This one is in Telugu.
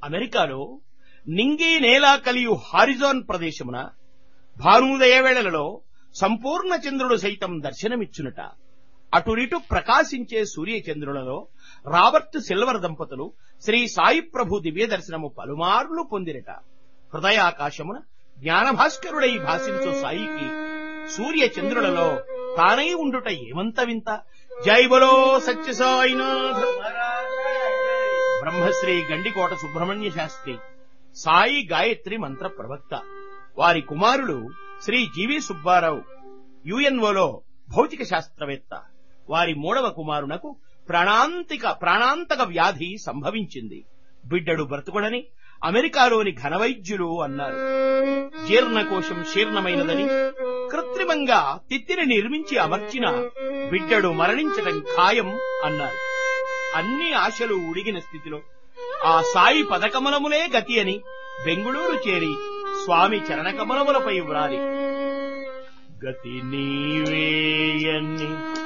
అమెరికాలో నింగి నేల కలియు హారిజోన్ ప్రదేశమున భానుదయ వేళలలో సంపూర్ణ చంద్రుడు సైతం దర్శనమిచ్చునట అటురిటు ప్రకాశించే సూర్యచంద్రులలో రాబర్ట్ సిల్వర్ దంపతులు శ్రీ సాయి ప్రభు దివ్య దర్శనము పలుమార్లు పొందిరట హృదయాకాశమున జ్ఞానభాస్కరుడై భాషించు సాయికి సూర్య చంద్రులలో తానై ఉండుట ఏమంత వింత జై బలో సత్య సాయినాథ బ్రహ్మశ్రీ గండికోట సుబ్రహ్మణ్య శాస్త్రి సాయి గాయత్రి మంత్ర ప్రవక్త వారి కుమారుడు శ్రీ జీవి సుబ్బారావు యుఎన్ఓలో భౌతిక శాస్త్రవేత్త వారి మూడవ కుమారునకు ప్రాణాంతిక ప్రాణాంతక వ్యాధి సంభవించింది బిడ్డడు బ్రతుకుడని అమెరికాలోని ఘనవైద్యులు అన్నారు జీర్ణకోశం శీర్ణమైనదని కృత్రిమంగా తిత్తిని నిర్మించి అమర్చిన బిడ్డడు మరణించటం ఖాయం అన్నారు అన్ని ఆశలు ఉడిగిన స్థితిలో ఆ సాయి పదకమలములే గతి అని బెంగుళూరు చేరి స్వామి చరణకమలములపై వ్రాలి గతి నీవేయని